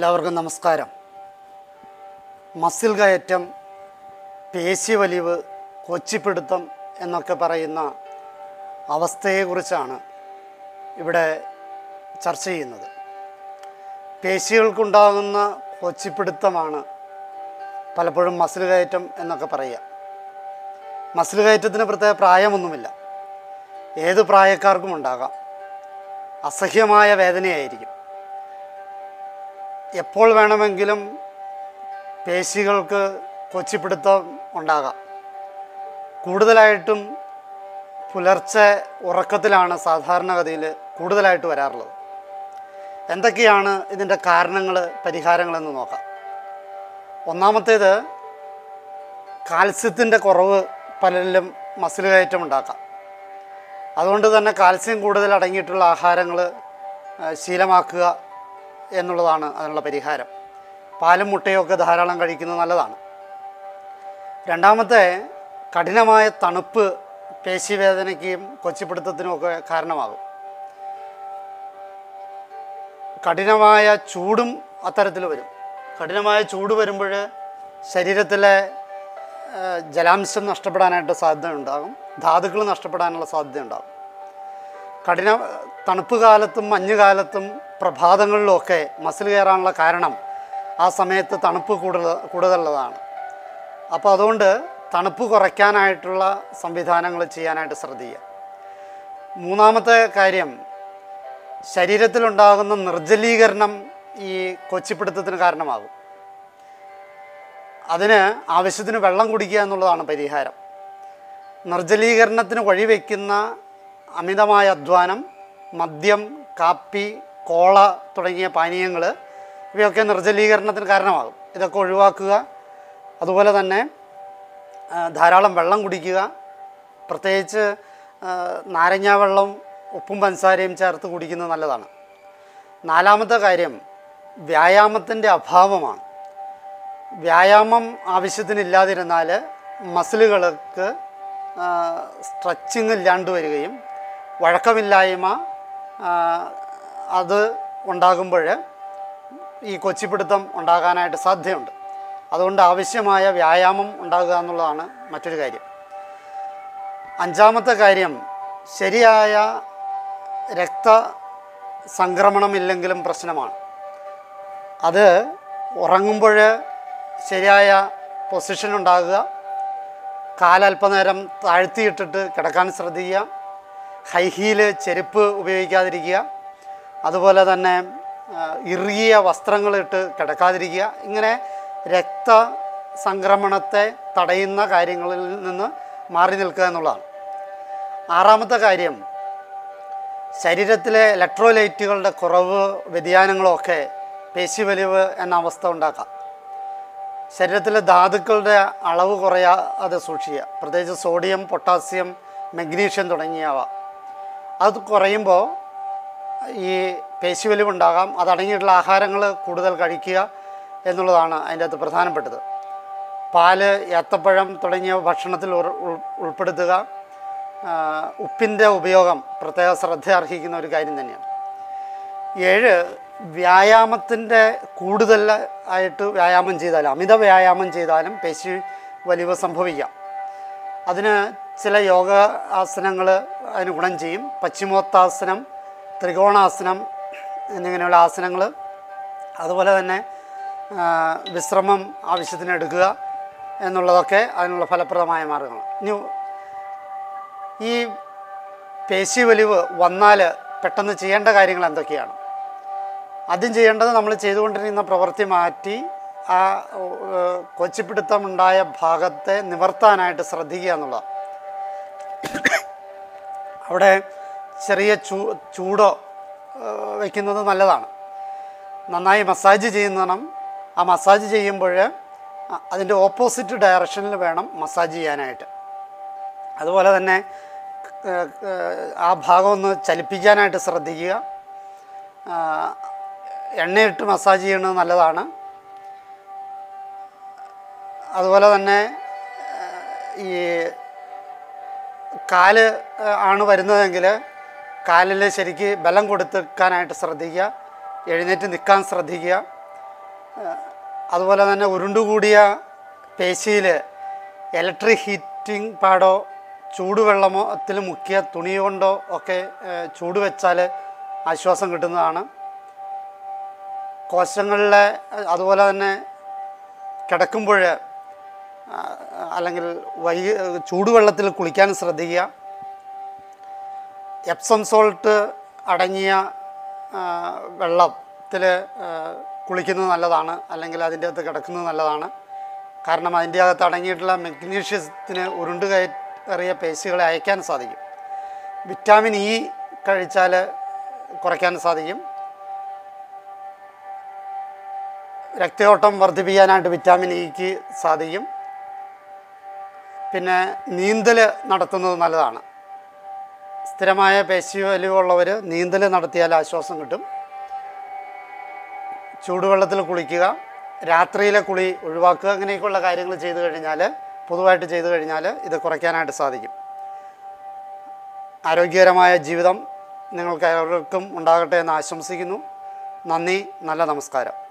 എല്ലാവർക്കും നമസ്കാരം മസിൽ കയറ്റം പേശി വലിവ് കൊച്ചിപ്പിടുത്തം എന്നൊക്കെ പറയുന്ന അവസ്ഥയെക്കുറിച്ചാണ് ഇവിടെ ചർച്ച ചെയ്യുന്നത് പേശികൾക്കുണ്ടാകുന്ന കൊച്ചിപ്പിടുത്തമാണ് പലപ്പോഴും മസിൽ കയറ്റം എന്നൊക്കെ പറയുക മസിൽ കയറ്റത്തിന് പ്രത്യേക പ്രായമൊന്നുമില്ല ഏത് പ്രായക്കാർക്കും ഉണ്ടാകാം അസഹ്യമായ വേദനയായിരിക്കും എപ്പോൾ വേണമെങ്കിലും പേശികൾക്ക് കൊച്ചിപ്പിടുത്തം ഉണ്ടാകാം കൂടുതലായിട്ടും പുലർച്ചെ ഉറക്കത്തിലാണ് സാധാരണഗതിയിൽ കൂടുതലായിട്ട് വരാറുള്ളത് എന്തൊക്കെയാണ് ഇതിൻ്റെ കാരണങ്ങൾ പരിഹാരങ്ങളെന്ന് നോക്കാം ഒന്നാമത്തേത് കാൽസ്യത്തിൻ്റെ കുറവ് പലരിലും മസിൽ കയറ്റം ഉണ്ടാക്കാം അതുകൊണ്ട് തന്നെ കാൽസ്യം കൂടുതൽ അടങ്ങിയിട്ടുള്ള ആഹാരങ്ങൾ ശീലമാക്കുക എന്നുള്ളതാണ് അതിനുള്ള പരിഹാരം പാലും മുട്ടയും ഒക്കെ ധാരാളം കഴിക്കുന്നത് നല്ലതാണ് രണ്ടാമത്തെ കഠിനമായ തണുപ്പ് പേശിവേദനയ്ക്കും കൊച്ചിപ്പിടുത്തത്തിനും ഒക്കെ കാരണമാകും കഠിനമായ ചൂടും അത്തരത്തിൽ വരും കഠിനമായ ചൂട് വരുമ്പോൾ ശരീരത്തിലെ ആ, ജലാംശം നഷ്ടപ്പെടാനായിട്ട് സാധ്യത ഉണ്ടാകും ധാതുക്കൾ നഷ്ടപ്പെടാനുള്ള സാധ്യത ഉണ്ടാകും കഠിന തണുപ്പ് കാലത്തും മഞ്ഞുകാലത്തും പ്രഭാതങ്ങളിലുമൊക്കെ മസിൽ കയറാനുള്ള കാരണം ആ സമയത്ത് തണുപ്പ് കൂടുതൽ കൂടുതലുള്ളതാണ് അപ്പോൾ അതുകൊണ്ട് തണുപ്പ് കുറയ്ക്കാനായിട്ടുള്ള സംവിധാനങ്ങൾ ചെയ്യാനായിട്ട് ശ്രദ്ധിക്കുക മൂന്നാമത്തെ കാര്യം ശരീരത്തിലുണ്ടാകുന്ന നിർജ്ജലീകരണം ഈ കൊച്ചിപ്പിടുത്തത്തിന് കാരണമാകും അതിന് ആവശ്യത്തിന് വെള്ളം കുടിക്കുക എന്നുള്ളതാണ് പരിഹാരം നിർജ്ജലീകരണത്തിന് വഴിവെക്കുന്ന അമിതമായ അധ്വാനം മദ്യം കാപ്പി കോള തുടങ്ങിയ പാനീയങ്ങൾ ഇവയൊക്കെ നിർജ്ജലീകരണത്തിന് കാരണമാകും ഇതൊക്കെ ഒഴിവാക്കുക അതുപോലെ തന്നെ ആ, ധാരാളം വെള്ളം കുടിക്കുക പ്രത്യേകിച്ച് ആ, നാരങ്ങാ വെള്ളം ഉപ്പും പഞ്ചസാരയും ചേർത്ത് കുടിക്കുന്നത് നല്ലതാണ് നാലാമത്തെ കാര്യം വ്യായാമത്തിൻ്റെ അഭാവമാണ് വ്യായാമം ആവശ്യത്തിനില്ലാതിരുന്നാൽ മസിലുകൾക്ക് സ്ട്രെച്ചിങ് ഇല്ലാണ്ട് വരികയും വഴക്കമില്ലായ്മ ആ, അത് ഉണ്ടാകുമ്പോൾ ഈ കൊച്ചിപ്പിടുത്തം ഉണ്ടാകാനായിട്ട് സാധ്യതയുണ്ട് അതുകൊണ്ട് ആവശ്യമായ വ്യായാമം ഉണ്ടാകുക എന്നുള്ളതാണ് മറ്റൊരു കാര്യം അഞ്ചാമത്തെ കാര്യം ശരിയായ രക്ത സംക്രമണമില്ലെങ്കിലും പ്രശ്നമാണ് അത് ഉറങ്ങുമ്പോൾ ശരിയായ പൊസിഷൻ ഉണ്ടാകുക കാലല്പനേരം താഴ്ത്തിയിട്ടിട്ട് കിടക്കാൻ ശ്രദ്ധിക്കുക ഹൈ ഹീല് ചെരുപ്പ് ഉപയോഗിക്കാതിരിക്കുക അതുപോലെ തന്നെ ആ, ഇറുകിയ വസ്ത്രങ്ങളിട്ട് കിടക്കാതിരിക്കുക ഇങ്ങനെ രക്ത സംക്രമണത്തെ തടയുന്ന കാര്യങ്ങളിൽ നിന്ന് മാറി നിൽക്കുക എന്നുള്ളതാണ് ആറാമത്തെ കാര്യം ശരീരത്തിലെ ഇലക്ട്രോലൈറ്റുകളുടെ കുറവ് വ്യതിയാനങ്ങളൊക്കെ പേശിവലിവ് എന്ന അവസ്ഥ ഉണ്ടാക്കാം ശരീരത്തിലെ ധാതുക്കളുടെ അളവ് കുറയാതെ സൂക്ഷിക്കുക പ്രത്യേകിച്ച് സോഡിയം പൊട്ടാസ്യം മഗ്നീഷ്യം തുടങ്ങിയവ അത് കുറയുമ്പോൾ ഈ പേശിവലിവുണ്ടാകാം അതടങ്ങിയിട്ടുള്ള ആഹാരങ്ങൾ കൂടുതൽ കഴിക്കുക എന്നുള്ളതാണ് അതിൻ്റെ അകത്ത് പ്രധാനപ്പെട്ടത് പാല് ഏത്തപ്പഴം തുടങ്ങിയ ഭക്ഷണത്തിൽ ഉൾ- ഉൾ- ഉൾപ്പെടുത്തുക ആ, ഉപ്പിൻ്റെ ഉപയോഗം പ്രത്യേക ശ്രദ്ധ അർഹിക്കുന്ന ഒരു കാര്യം തന്നെയാണ് ഏഴ് വ്യായാമത്തിൻ്റെ കൂടുതൽ ആയിട്ട് വ്യായാമം ചെയ്താലും അമിത വ്യായാമം ചെയ്താലും പേശി വലിവ് സംഭവിക്കാം അതിന് ചില യോഗ ആസനങ്ങൾ അതിന് ഗുണം ചെയ്യും പശ്ചിമോത്താസനം ത്രികോണാസനം എന്നിങ്ങനെയുള്ള ആസനങ്ങൾ അതുപോലെ തന്നെ ആ, വിശ്രമം ആവശ്യത്തിന് എടുക്കുക എന്നുള്ളതൊക്കെ അതിനുള്ള ഫലപ്രദമായ മാർഗങ്ങളാണ് ഇനി ഈ പേശി വലിവ് വന്നാൽ പെട്ടെന്ന് ചെയ്യേണ്ട കാര്യങ്ങൾ എന്തൊക്കെയാണ് ആദ്യം ചെയ്യേണ്ടത് നമ്മൾ ചെയ്തുകൊണ്ടിരിക്കുന്ന പ്രവൃത്തി മാറ്റി ആ ഏഹ്, കൊച്ചിപ്പിടുത്തമുണ്ടായ ഭാഗത്തെ നിവർത്താനായിട്ട് ശ്രദ്ധിക്കുക എന്നുള്ളതാണ് അവിടെ ചെറിയ ചൂ ചൂടോ ഏഹ്, വയ്ക്കുന്നത് നല്ലതാണ് നന്നായി മസാജ് ചെയ്യുന്നണം ആ മസാജ് ചെയ്യുമ്പോൾ അതിൻ്റെ ഓപ്പോസിറ്റ് ഡയറക്ഷനിൽ വേണം മസാജ് ചെയ്യാനായിട്ട് അതുപോലെ തന്നെ ഏഹ്, ഏഹ്, ആ ഭാഗം ഒന്ന് ചലിപ്പിക്കാനായിട്ട് ശ്രദ്ധിക്കുക ആ, എണ്ണയിട്ട് മസാജ് ചെയ്യുന്നത് നല്ലതാണ് അതുപോലെ തന്നെ ഏഹ്, ഈ കാല് ഏഹ്, ആണ് വരുന്നതെങ്കിൽ കാലിൽ ശരിക്ക് ബലം കൊടുത്തേക്കാനായിട്ട് ശ്രദ്ധിക്കുക എഴുന്നേറ്റ് നിൽക്കാൻ ശ്രദ്ധിക്കുക അതുപോലെ തന്നെ ഉരുണ്ടുകൂടിയ പേശിയിൽ ഇലക്ട്രിക് ഹീറ്റിംഗ് പാഡോ ചൂടുവെള്ളത്തിൽ മുക്കിയ തുണി കൊണ്ടോ ഒക്കെ ഏഹ്, ചൂട് വെച്ചാൽ ആശ്വാസം കിട്ടുന്നതാണ് കോശങ്ങളിലെ അതുപോലെ തന്നെ കിടക്കുമ്പോൾ ആ, അല്ലെങ്കിൽ വൈ ചൂടുവെള്ളത്തിൽ കുളിക്കാൻ ശ്രദ്ധിക്കുക എപ്സം സോൾട്ട് അടങ്ങിയ വെള്ളത്തിൽ കുളിക്കുന്നത് നല്ലതാണ് അല്ലെങ്കിൽ അതിൻ്റെ അകത്ത് കിടക്കുന്നത് നല്ലതാണ് കാരണം അതിൻ്റെ അകത്ത് അടങ്ങിയിട്ടുള്ള മെഗ്നീഷ്യത്തിന് ഉരുണ്ട് കയറിയ പേശികളെ അയക്കാൻ സാധിക്കും വിറ്റാമിൻ ഇ കഴിച്ചാൽ കുറയ്ക്കാൻ സാധിക്കും രക്തയോട്ടം വർദ്ധിപ്പിക്കാനായിട്ട് വിറ്റാമിൻ ഇക്ക് സാധിക്കും പിന്നെ നീന്തൽ നടത്തുന്നത് നല്ലതാണ് സ്ഥിരമായ പേശി വലിവുള്ളവർ നീന്തൽ നടത്തിയാൽ ആശ്വാസം കിട്ടും ചൂടുവെള്ളത്തിൽ കുളിക്കുക രാത്രിയിലെ കുളി ഒഴിവാക്കുക അങ്ങനെയൊക്കെയുള്ള കാര്യങ്ങൾ ചെയ്തു കഴിഞ്ഞാൽ പൊതുവായിട്ട് ചെയ്തു കഴിഞ്ഞാൽ ഇത് കുറയ്ക്കാനായിട്ട് സാധിക്കും ആരോഗ്യകരമായ ജീവിതം നിങ്ങൾക്ക് ഏവർക്കും ഉണ്ടാകട്ടെ എന്ന് ആശംസിക്കുന്നു നന്ദി നല്ല നമസ്കാരം